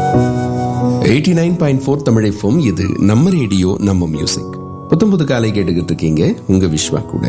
eighty nine point four தமிழைஃபோம் இது நம்ம ரேடியோ நம்ம மியூசிக் புத்தம் புது காலை கேட்டுக்கிட்டு இருக்கீங்க உங்க விஸ்வா கூட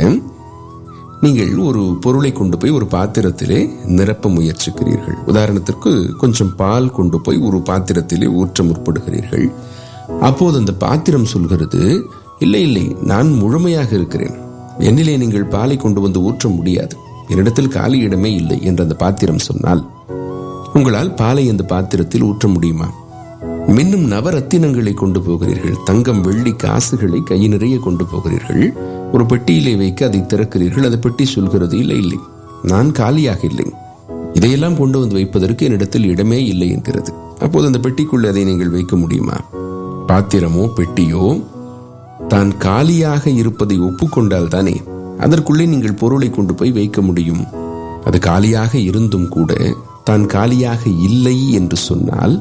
நீங்கள் ஒரு பொருளை கொண்டு போய் ஒரு பாத்திரத்திலே நிரப்ப முயற்சிக்கிறீர்கள் உதாரணத்திற்கு கொஞ்சம் பால் கொண்டு போய் ஒரு பாத்திரத்திலே ஊற்ற முற்படுகிறீர்கள் அப்போது அந்த பாத்திரம் சொல்கிறது இல்லை இல்லை நான் முழுமையாக இருக்கிறேன் என்னிலே நீங்கள் பாலை கொண்டு வந்து ஊற்ற முடியாது என்னிடத்தில் காலி இடமே இல்லை என்று அந்த பாத்திரம் சொன்னால் உங்களால் பாலை அந்த பாத்திரத்தில் ஊற்ற முடியுமா மின்னும் நவரத்தினங்களை கொண்டு போகிறீர்கள் தங்கம் வெள்ளி காசுகளை கை நிறைய கொண்டு போகிறீர்கள் ஒரு பெட்டியிலே வைக்க அதை திறக்கிறீர்கள் அந்த பெட்டி சொல்கிறது இல்லை இல்லை நான் காலியாக இல்லை இதையெல்லாம் கொண்டு வந்து வைப்பதற்கு என்னிடத்தில் இடமே இல்லை என்கிறது அப்போது அந்த பெட்டிக்குள்ளே அதை நீங்கள் வைக்க முடியுமா பாத்திரமோ பெட்டியோ தான் காலியாக இருப்பதை ஒப்புக்கொண்டால் தானே அதற்குள்ளே நீங்கள் பொருளை கொண்டு போய் வைக்க முடியும் அது காலியாக இருந்தும் கூட தான் காலியாக இல்லை என்று சொன்னால்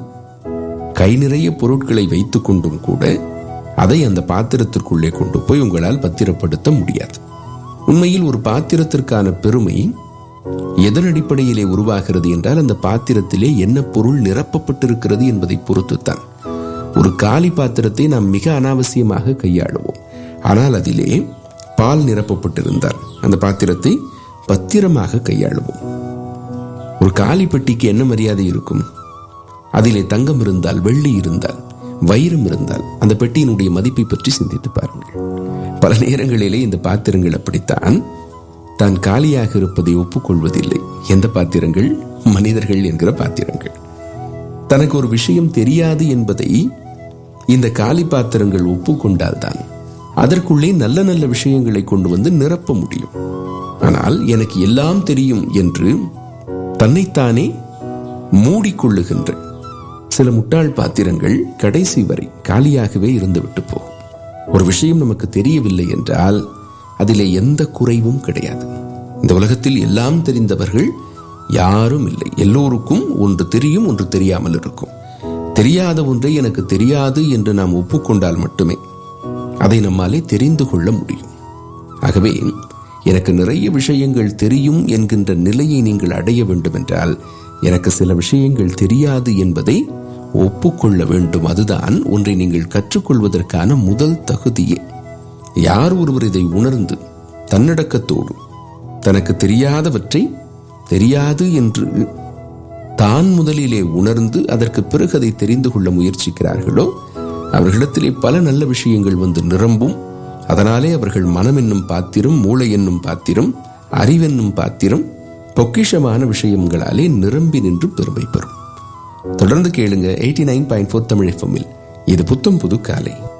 கை நிறைய பொருட்களை வைத்துக் கொண்டும் கூட அதை அந்த பாத்திரத்திற்குள்ளே கொண்டு போய் உங்களால் பத்திரப்படுத்த முடியாது உண்மையில் ஒரு பாத்திரத்திற்கான பெருமை எதன் அடிப்படையிலே உருவாகிறது என்றால் அந்த பாத்திரத்திலே என்ன பொருள் நிரப்பப்பட்டிருக்கிறது என்பதை பொறுத்துத்தான் ஒரு காலி பாத்திரத்தை நாம் மிக அனாவசியமாக கையாளுவோம் ஆனால் அதிலே பால் நிரப்பப்பட்டிருந்தால் அந்த பாத்திரத்தை பத்திரமாக கையாளுவோம் ஒரு காலி பெட்டிக்கு என்ன மரியாதை இருக்கும் அதிலே தங்கம் இருந்தால் வெள்ளி இருந்தால் வைரம் இருந்தால் அந்த பெட்டியினுடைய மதிப்பை பற்றி சிந்தித்து பாருங்கள் பல நேரங்களிலே இந்த பாத்திரங்கள் அப்படித்தான் தான் காலியாக இருப்பதை ஒப்புக்கொள்வதில்லை எந்த பாத்திரங்கள் மனிதர்கள் என்கிற பாத்திரங்கள் தனக்கு ஒரு விஷயம் தெரியாது என்பதை இந்த காலி பாத்திரங்கள் ஒப்புக்கொண்டால்தான் அதற்குள்ளே நல்ல நல்ல விஷயங்களை கொண்டு வந்து நிரப்ப முடியும் ஆனால் எனக்கு எல்லாம் தெரியும் என்று தன்னைத்தானே மூடிக்கொள்ளுகின்ற சில முட்டாள் பாத்திரங்கள் கடைசி வரை காலியாகவே இருந்துவிட்டு போகும் ஒரு விஷயம் நமக்கு தெரியவில்லை என்றால் அதிலே எந்த குறைவும் கிடையாது இந்த உலகத்தில் எல்லாம் தெரிந்தவர்கள் யாரும் இல்லை எல்லோருக்கும் ஒன்று தெரியும் ஒன்று தெரியாமல் இருக்கும் தெரியாத ஒன்றை எனக்கு தெரியாது என்று நாம் ஒப்புக்கொண்டால் மட்டுமே அதை நம்மாலே தெரிந்து கொள்ள முடியும் ஆகவே எனக்கு நிறைய விஷயங்கள் தெரியும் என்கின்ற நிலையை நீங்கள் அடைய வேண்டும் என்றால் எனக்கு சில விஷயங்கள் தெரியாது என்பதை ஒப்புக்கொள்ள வேண்டும் அதுதான் ஒன்றை நீங்கள் கற்றுக்கொள்வதற்கான முதல் தகுதியே யார் ஒருவர் இதை உணர்ந்து தன்னடக்கத்தோடு தனக்கு தெரியாதவற்றை தெரியாது என்று தான் முதலிலே உணர்ந்து அதற்கு பிறகு அதை தெரிந்து கொள்ள முயற்சிக்கிறார்களோ அவர்களிடத்திலே பல நல்ல விஷயங்கள் வந்து நிரம்பும் அதனாலே அவர்கள் மனம் என்னும் பாத்திரம் மூளை என்னும் பாத்திரம் அறிவென்னும் பாத்திரம் பொக்கிஷமான விஷயங்களாலே நிரம்பி நின்று பெருமை பெறும் தொடர்ந்து கேளுங்க eighty nine point four Tamil இது புத்தம் புது காலை